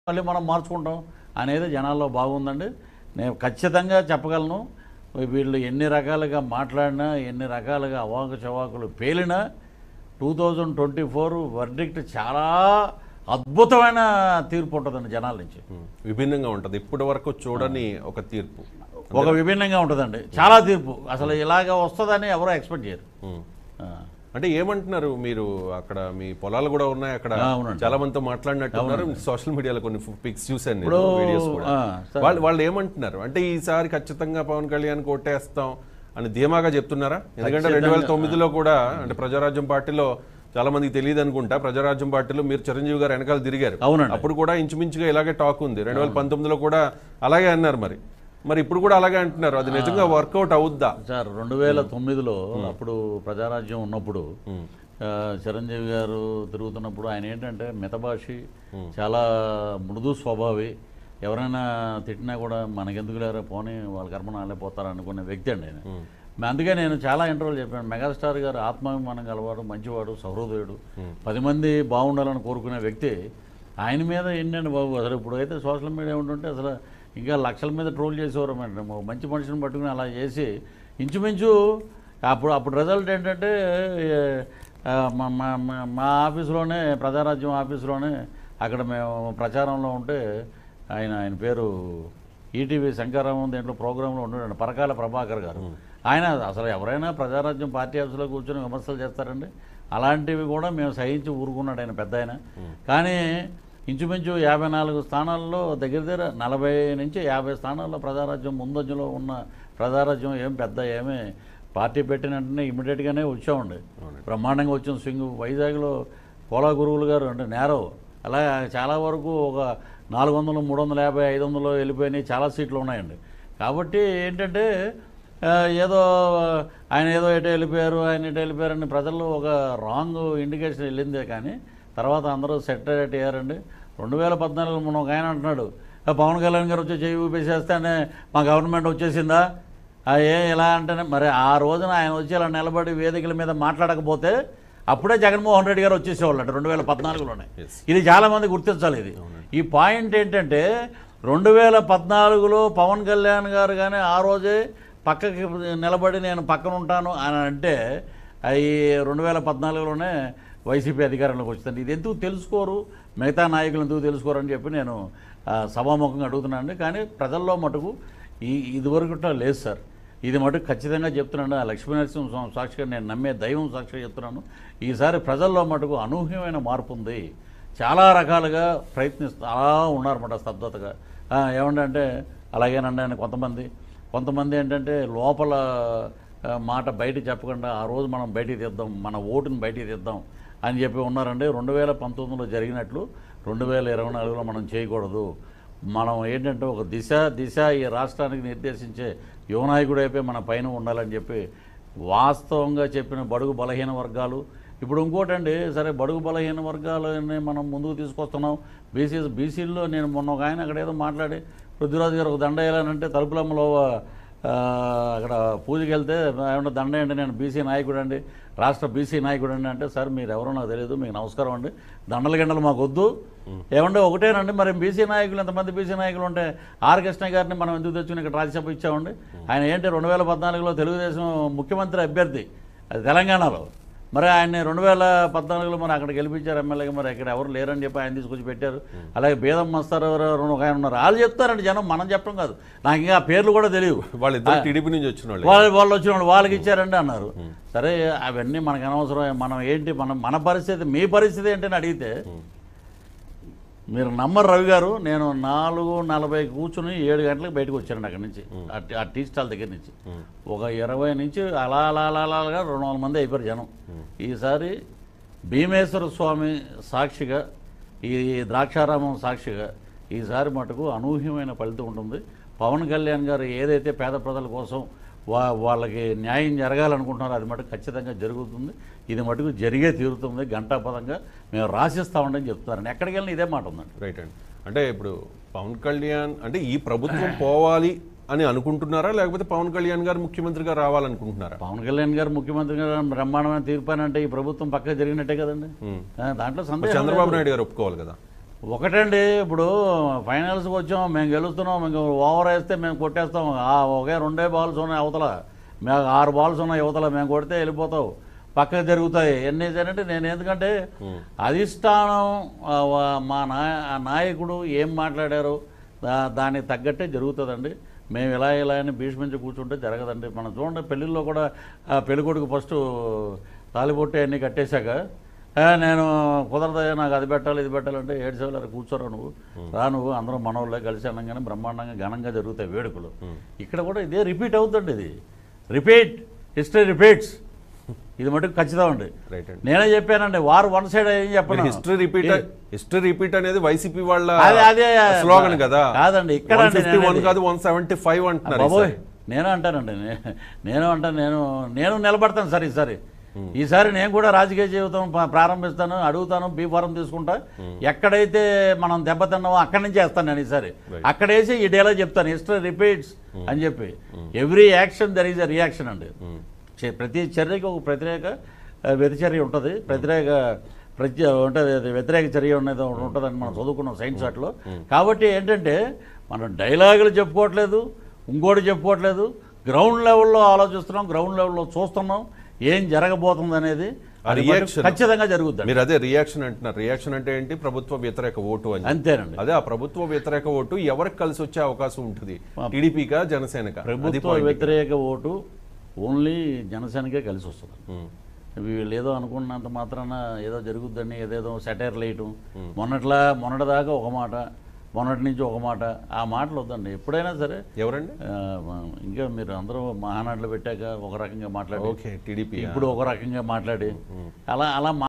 మళ్ళీ మనం మార్చుకుంటాం అనేది జనాల్లో బాగుందండి నేను ఖచ్చితంగా చెప్పగలను వీళ్ళు ఎన్ని రకాలుగా మాట్లాడినా ఎన్ని రకాలుగా అవాకు చవాకులు పేలినా two thousand twenty four verdict చాలా అద్భుతమైన తీర్పు ఉంటుందండి జనాల నుంచి ఉమ్, విభిన్నంగా ఉంటుంది ఇప్పటి వరకు చూడని ఒక తీర్పు ఒక విభిన్నంగా ఉంటుందండి చాలా తీర్పు అసలు ఇలాగ వస్తుందని ఎవరో ఎక్స్పెక్ట్ చేయరు ఉమ్. ఆ. అంటే ఏమంటున్నారు మీరు అక్కడ మీ పొలాలు కూడా ఉన్నాయి అక్కడ ఆ, అవునండి. చాలా మందితో మాట్లాడినట్టున్నారు సోషల్ మీడియాలో కొన్ని పిక్స్ చూశాను నేను, ఇప్పుడు, వీడియోస్ కూడా ఆ, సరే. వాళ్ళు వాళ్ళు ఏమంటున్నారు అంటే ఈసారి ఖచ్చితంగా పవన్ కళ్యాణ్ కొట్టేస్తాం అని ధీమాగా చెప్తున్నారా ఎందుకంటే రెండు వేల తొమ్మిదిలో కూడా అంటే ప్రజారాజ్యం పార్టీలో చాలా మందికి తెలియదు అనుకుంటా ప్రజారాజ్యం పార్టీలో మీరు చిరంజీవి గారు వెనకాల తిరిగారు అవునండి. అప్పుడు కూడా ఇంచుమించుగా ఇలాగే టాక్ ఉంది రెండు వేల పంతొమ్మిదిలో కూడా అలాగే అన్నారు మరి మరి ఇప్పుడు కూడా అలాగే అంటున్నారు అది నిజంగా వర్కౌట్ అవుద్దా సార్ రెండు వేల తొమ్మిదిలో అప్పుడు ప్రజారాజ్యం ఉన్నప్పుడు ఆ, చిరంజీవి గారు తిరుగుతున్నప్పుడు ఆయన ఏంటంటే మితభాషి చాలా మృదు స్వభావి ఎవరైనా తిట్టినా కూడా మనకెందుకు లేరా పోనీ వాళ్ళ కర్మను వాళ్ళే పోతారు అనుకునే వ్యక్తి అండి ఆయన మే- అందుకే నేను చాలా ఇంటర్వ్యూలు చెప్పాను మెగాస్టార్ గారు ఆత్మాభిమానం గలవాడు మంచివాడు సహృదయుడు పది మంది బాగుండాలని కోరుకునే వ్యక్తి ఆయన మీద ఏంటండి బాబు అసలు ఇప్పుడు అయితే సోషల్ మీడియా ఉంటుంటే అసలు ఇంకా లక్షల మీద ట్రోల్ చేసేవారు మేడం మంచి మనిషిని పట్టుకుని అలా చేసి ఇంచుమించు అప్పుడు అప్పుడు రిజల్ట్ ఏంటంటే ఆ, మా మా- మా- మా ఆఫీసులోనే ప్రజారాజ్యం ఆఫీసులోనే అక్కడ మేము ప్రచారంలో ఉంటే ఆయన ఆయన పేరు ఈటీవీ శంకరరామన్ దేంట్లో ప్రోగ్రాంలో ఉన్నాడు పరకాల ప్రభాకర్ గారు ఆయన అసలు ఎవరైనా ప్రజారాజ్యం పార్టీ ఆఫీసులో కూర్చొని విమర్శలు చేస్తారండి అలాంటివి కూడా మేము సహించి ఊరుకున్నాడు ఆయన పెద్ద ఆయన కానీ ఇంచుమించు యాభై నాలుగు స్థానాల్లో దగ్గర దగ్గర నలభై నుంచి యాభై స్థానాల్లో ప్రజారాజ్యం ముందంజలో ఉన్న ప్రజారాజ్యం ఏం పెద్ద ఏమీ పార్టీ పెట్టిన వెంటనే ఇమీడియట్గానే వచ్చామండి బ్రహ్మాండంగా వచ్చిన స్వింగ్ వైజాగ్లో కోలా గురువులు గారు అంటే నేరో అలా చాలా వరకు ఒక నాలుగు వందలు మూడు వందల యాభై ఐదు వందలు వెళ్ళిపోయినాయి చాలా సీట్లు ఉన్నాయండి కాబట్టి ఏంటంటే ఆ, ఏదో ఆయన ఏదో ఎటు వెళ్ళిపోయారు ఆయన ఎటు వెళ్ళిపోయారని ప్రజల్లో ఒక రాంగ్ ఇండికేషన్ వెళ్ళిందే కానీ తర్వాత అందరూ సెట్ అయ్యారండి రెండు వేల పద్నాలుగులో మనం ఒక ఆయన అంటున్నాడు "ఆ, పవన్ కళ్యాణ్ గారు వచ్చి చేయి ఊపేసేస్తేనే మా గవర్నమెంట్ వచ్చేసిందా ఆ, ఏ ఇలా అంటేనే మరి ఆ రోజున ఆయన వచ్చి ఇలా నిలబడి వేదికల మీద మాట్లాడకపోతే అప్పుడే జగన్మోహన్ రెడ్డి గారు వచ్చేసేవాళ్ళు రెండు వేల పద్నాలుగులోనే Yes. ఇది చాలామంది గుర్తించాలి ఇది ఈ పాయింట్ ఏంటంటే రెండు వేల పద్నాలుగులో పవన్ కళ్యాణ్ గారు కానీ ఆ రోజే పక్కకి నిలబడి నేను పక్కన ఉంటాను అని అంటే అవి రెండు వేల పద్నాలుగులోనే వైసీపీ అధికారంలోకి వచ్చింది ఇది ఎందుకు తెలుసుకోరు మిగతా నాయకులు ఎందుకు తెలుసుకోరు అని చెప్పి నేను ఆ, సభాముఖంగా అడుగుతున్నాను కానీ ప్రజల్లో మటుకు ఈ ఇదివరకు లేదు సార్ ఇది మటుకు ఖచ్చితంగా చెప్తున్నాను ఆ లక్ష్మీనరసింహ స్వామి సాక్షిగా నేను నమ్మే దైవం సాక్షిగా చెప్తున్నాను ఈసారి ప్రజల్లో మటుకు అనూహ్యమైన మార్పు ఉంది చాలా రకాలుగా ప్రయత్నిస్తూ అలా ఉన్నారన్నమాట స్తబ్దతగా ఆ, ఏమంటే అలాగేనండి అని కొంతమంది కొంతమంది ఏంటంటే లోపల ఆ, మాట బయట చెప్పకుండా ఆ రోజు మనం బయటికి తీద్దాం మన ఓటుని బయటికి తీద్దాం అని చెప్పి ఉన్నారండి రెండు వేల పంతొమ్మిదిలో జరిగినట్లు రెండు వేల ఇరవై నాలుగులో మనం చేయకూడదు మనం ఏంటంటే ఒక దిశ దిశ ఈ రాష్ట్రానికి నిర్దేశించే యువనాయకుడు అయిపోయి మన పైన ఉండాలని చెప్పి వాస్తవంగా చెప్పిన బడుగు బలహీన వర్గాలు ఇప్పుడు ఇంకోటండి సరే బడుగు బలహీన వర్గాలని మనం ముందుకు తీసుకొస్తున్నాం బీసీ బీసీల్లో నేను మొన్న ఒక ఆయన అక్కడ ఏదో మాట్లాడి పృథ్వీరాజు గారు ఒక దండ వేయాలనంటే తలుపులమ్మలో ఆ, అక్కడ పూజకి వెళ్తే ఏమంటే దండ ఏంటి నేను బీసీ నాయకుడు అండి రాష్ట్ర బీసీ నాయకుడు అండి అంటే సార్ మీరు ఎవరో నాకు తెలియదు మీకు నమస్కారం అండి దండల గంటలు మాకు వద్దు ఏమంటే ఒకటేనండి మరి బీసీ నాయకులు ఎంతమంది బీసీ నాయకులు ఉంటే ఆర్ కృష్ణ గారిని మనం ఎందుకు తెచ్చుకుని ఇక్కడ రాజ్యసభ ఇచ్చామండి ఆయన ఏంటి రెండు వేల పద్నాలుగులో తెలుగుదేశం ముఖ్యమంత్రి అభ్యర్థి అది తెలంగాణలో మరి ఆయన్ని రెండు వేల పద్నాలుగులో మరి అక్కడ గెలిపించారు ఎమ్మెల్యేగా మరి ఇక్కడ ఎవరు లేరని చెప్పి ఆయన తీసుకొచ్చి పెట్టారు అలాగే బేదం మస్తారు ఎవరు ఒక ఆయన ఉన్నారు వాళ్ళు చెప్తారండి జనం మనం చెప్పడం కాదు నాకు ఇంకా ఆ పేర్లు కూడా తెలియవు వాళ్ళిద్దరు టీడీపీ నుంచి వచ్చిన వాళ్ళు వాళ్ళు వాళ్ళు వచ్చిన వాళ్ళు వాళ్ళకి ఇచ్చారండి అన్నారు సరే అవన్నీ మనకు అనవసరం మనం ఏంటి మనం మన పరిస్థితి మీ పరిస్థితి ఏంటని అడిగితే మీరు నమ్మరు రవి గారు నేను నాలుగు నలభై కూర్చుని ఏడు గంటలకు బయటకు వచ్చానండి అక్కడి నుంచి ఆ టీ- ఆ టీ స్టాల్ దగ్గర నుంచి ఒక ఇరవై నుంచి అలా అలా అలా అలా అలాగా రెండు వందల మంది అయిపోయారు జనం ఈసారి భీమేశ్వర స్వామి సాక్షిగా ఈ ద్రాక్షారామం సాక్షిగా ఈసారి మటుకు అనూహ్యమైన ఫలితం ఉంటుంది పవన్ కళ్యాణ్ గారు ఏదైతే పేద ప్రజల కోసం వా వాళ్ళకి న్యాయం జరగాలనుకుంటున్నారో అది మటుకు ఖచ్చితంగా జరుగుతుంది ఇది మటుకు జరిగే తీరుతుంది గంటాపదంగా మేము రాసిస్తామని చెప్తున్నారండి ఎక్కడికి వెళ్ళినా ఇదే మాట ఉందండి రైట్ అండి అంటే ఇప్పుడు పవన్ కళ్యాణ్ అంటే ఈ ప్రభుత్వం పోవాలి అని అనుకుంటున్నారా లేకపోతే పవన్ కళ్యాణ్ గారు ముఖ్యమంత్రిగా రావాలనుకుంటున్నారా పవన్ కళ్యాణ్ గారు ముఖ్యమంత్రిగా బ్రహ్మాండమైన తీర్పానంటే ఈ ప్రభుత్వం పక్క జరిగినట్టే కదండి ఉమ్. ఆ, దాంట్లో మరి సందేహం చంద్రబాబు లేదు. నాయుడు గారు ఒప్పుకోవాలి కదా ఒకటండి ఇప్పుడు ఫైనల్స్కి వచ్చాం మేము గెలుస్తున్నాం మేము ఓవర్ వేస్తే మేము కొట్టేస్తాం ఆ ఒకే రెండే బాల్స్ ఉన్నాయి అవతల మేము ఆరు బాల్స్ ఉన్నాయి యువతల మేము కొడితే వెళ్ళిపోతావు పక్కకు జరుగుతాయి ఎన్ని అంటే నేను ఎందుకంటే అధిష్టానం ఆ, వా- మా నాయ ఆ నాయకుడు ఏం మాట్లాడారు దా దానికి తగ్గట్టే జరుగుతుందండి మేము ఇలా ఇలా అని భీష్మించి కూర్చుంటే జరగదండి మనం చూడండి పెళ్ళిళ్ళలో కూడా ఆ పెళ్ళికొడుకు ఫస్ట్ తాలిబొట్టి అన్నీ కట్టేశాక "ఏ, నేను కుదరదయ్యా నాకు అది పెట్టాలి ఇది పెట్టాలంటే ఏడు సేవలు కూర్చోరా నువ్వు రా నువ్వు అందరూ మనవాళ్ళే కలిసి అనగానే బ్రహ్మాండంగా ఘనంగా జరుగుతాయి వేడుకలు ఇక్కడ కూడా ఇదే రిపీట్ అవుతుంది ఇది రిపీట్ హిస్టరీ రిపీట్స్ ఇది మటుకు ఖచ్చితం అండి రైట్ అండి నేనే చెప్పానండి వారు వన్ సైడ్ ఏం చెప్పను హిస్టరీ రిపీట్ హిస్టరీ రిపీట్ అనేది వైసీపీ వాళ్ళ అదే అదే స్లోగన్ కదా కాదండి ఇక్కడ వన్ అండి ఫిఫ్టీ వన్ నేనేది. కాదు వన్ సెవెంటీ ఫైవ్ అంటున్నారు బాబోయ్ ఈసారి. నేను అంటానండి నే- నేను అంటాను నేను నేను నిలబడతాను సార్ ఈసారి ఈసారి నేను కూడా రాజకీయ జీవితం ప- ప్రారంభిస్తాను అడుగుతాను బీ ఫారం తీసుకుంటా ఎక్కడైతే మనం దెబ్బతిన్నామో అక్కడి నుంచి వేస్తాను నేను ఈసారి అక్కడ వేసి ఈ డేలా చెప్తాను హిస్టరీ రిపీట్స్ అని చెప్పి every action there is a reaction అండి చే- ప్రతి చర్యకి ఒక వ్యతిరేక ఆ, వ్యతిచర్య ఉంటుంది వ్యతిరేక ప్రత్య ఉంటుంది అది వ్యతిరేక చర్య అనేది ఒకటి ఉంటుందని మనం చదువుకున్నాం సైన్స్ వాటిలో కాబట్టి ఏంటంటే మనం డైలాగులు చెప్పుకోవట్లేదు ఇంకోటి చెప్పుకోవట్లేదు గ్రౌండ్ లెవెల్లో ఆలోచిస్తున్నాం గ్రౌండ్ లెవెల్లో చూస్తున్నాం ఏం జరగబోతుంది అనేది ఆ అది reaction. మటుకు ఖచ్చితంగా జరుగుతుంది మీరు అదే రియాక్షన్ అంటున్నారు రియాక్షన్ అంటే ఏంటి ప్రభుత్వ వ్యతిరేక ఓటు అని అంతేనండి అదే ఆ ప్రభుత్వ వ్యతిరేక ఓటు ఎవరికి కలిసి వచ్చే అవకాశం ఉంటుంది టీడీపీకా జనసేనకా అది ప్రభుత్వ point. వ్యతిరేక ఓటు ఓన్లీ జనసేనకే కలిసి వస్తుంది ఉమ్. వీళ్ళు ఏదో అనుకున్నంత మాత్రాన ఏదో జరుగుద్దని ఏదేదో సెటైర్ లేయటం మొన్నట్లా మొన్నటిదాకా ఒక మాట మొన్నటి నుంచి ఒక మాట ఆ మాటలు వద్దండి ఎప్పుడైనా సరే ఎవరండి ఆ, ఇంకా మీరు అందరూ మహానాడులు పెట్టాక ఒక రకంగా మాట్లాడి ఓకే టీడీపీ ఇప్పుడు ఒక రకంగా మాట్లాడి అలా అలా